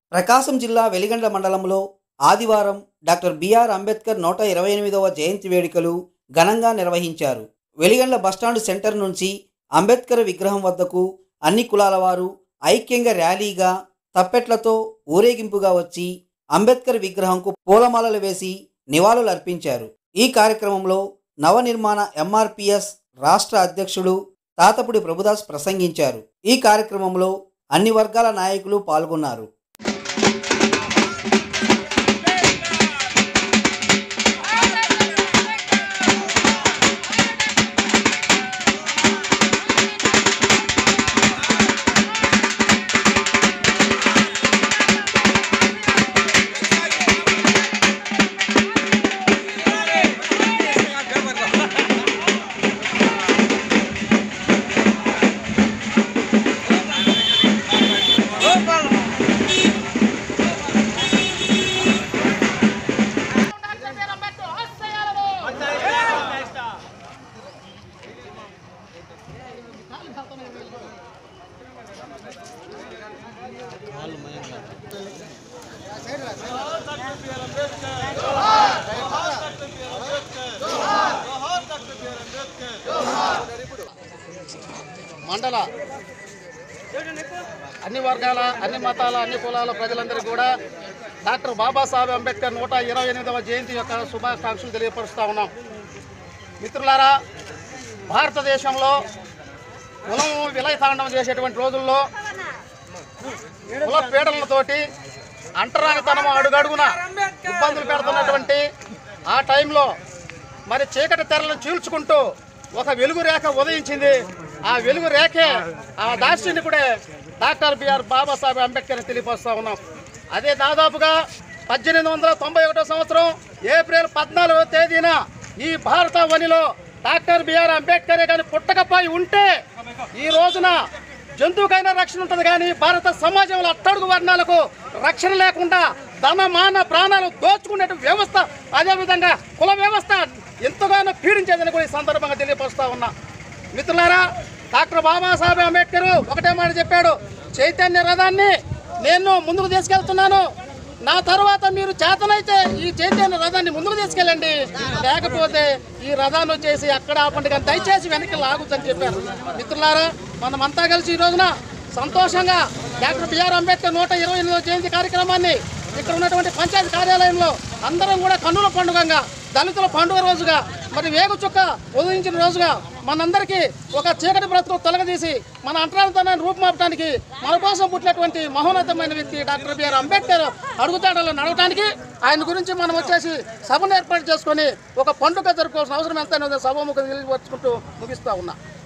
ప్రకాశం జిల్లా వెలిగండ్ల మండలంలో ఆదివారం డాక్టర్ బిఆర్ అంబేద్కర్ నూట ఇరవై ఎనిమిదవ జయంతి వేడుకలు ఘనంగా నిర్వహించారు వెలిగండ్ల బస్టాండ్ సెంటర్ నుంచి అంబేద్కర్ విగ్రహం వద్దకు అన్ని కులాల వారు ఐక్యంగా ర్యాలీగా తప్పెట్లతో ఊరేగింపుగా వచ్చి అంబేద్కర్ విగ్రహంకు పూలమాలలు వేసి నివాళులు అర్పించారు ఈ కార్యక్రమంలో నవనిర్మాణ ఎంఆర్పిఎస్ రాష్ట్ర అధ్యక్షుడు తాతపుడి ప్రభుదాస్ ప్రసంగించారు ఈ కార్యక్రమంలో అన్ని వర్గాల నాయకులు పాల్గొన్నారు డాక్టర్ బిఆర్ అంబేద్కర్ ఆశయాలను మండల అన్ని వర్గాల అన్ని మతాల అన్ని కులాల ప్రజలందరికీ కూడా డాక్టర్ బాబాసాహెబ్ అంబేద్కర్ నూట ఇరవై ఎనిమిదవ జయంతి యొక్క శుభాకాంక్షలు తెలియపరుస్తూ ఉన్నాం మిత్రులారా భారతదేశంలో కులం విలయతాండం చేసేటువంటి రోజుల్లో కుల పీడనలతోటి అంటరానితనం అడుగడుగున ఇబ్బందులు పెడుతున్నటువంటి ఆ టైంలో మరి చీకటి తెరలను చీల్చుకుంటూ ఒక వెలుగు రేఖ ఉదయించింది ఆ వెలుగు రేఖే ఆ దార్శనికుడే డాక్టర్ బిఆర్ బాబాసాహెబ్ అంబేద్కర్ అని తెలియపరుస్తా ఉన్నాం అదే దాదాపుగా పద్దెనిమిది వందల తొంభై ఒకటో సంవత్సరం ఏప్రిల్ పద్నాలుగో తేదీన ఈ భారత వనిలో డాక్టర్ బిఆర్ అంబేద్కరే కానీ పుట్టకపోయి ఉంటే ఈ రోజున జంతువుకైనా రక్షణ ఉంటుంది కానీ భారత సమాజంలో అట్టడుగు వర్ణాలకు రక్షణ లేకుండా ధన మాన ప్రాణాలు దోచుకునే వ్యవస్థ అదేవిధంగా కుల వ్యవస్థ ఎంతగానో పీడించేదని కూడా ఈ సందర్భంగా తెలియపరుస్తా ఉన్నా మిత్రులారా డాక్టర్ బాబాసాహెబ్ అంబేద్కర్ ఒకటే మాట చెప్పాడు చైతన్య రథాన్ని నేను ముందుకు తీసుకెళ్తున్నాను నా తర్వాత మీరు చేతనైతే ఈ చైతన్య రథాన్ని ముందుకు తీసుకెళ్ళండి లేకపోతే ఈ రథాన్ని వచ్చేసి అక్కడ ఆపండి కానీ దయచేసి వెనక్కి లాగుద్దని చెప్పారు మిత్రులారా మనమంతా కలిసి ఈ రోజున సంతోషంగా డాక్టర్ బిఆర్ అంబేద్కర్ నూట ఇరవై ఎనిమిదో జయంతి కార్యక్రమాన్ని ఇక్కడ ఉన్నటువంటి పంచాయతీ కార్యాలయంలో అందరం కూడా కన్నుల పండుగగా దళితుల పండుగ రోజుగా మరి వేగు చుక్క ఉదయించిన రోజుగా మనందరికీ ఒక చీకటి బ్రతుకు తొలగదీసి మన అంటరానితనాన్ని రూపుమాపడానికి మన కోసం పుట్టినటువంటి మహోన్నతమైన వ్యక్తి డాక్టర్ బిఆర్ అంబేద్కర్ అడుగుతాడలో నడవడానికి ఆయన గురించి మనం వచ్చేసి సభను ఏర్పాటు చేసుకొని ఒక పండుగ జరుపుకోవాల్సిన అవసరం ఎంత సభముఖం తెలియపరుచుకుంటూ ముగిస్తా ఉన్నా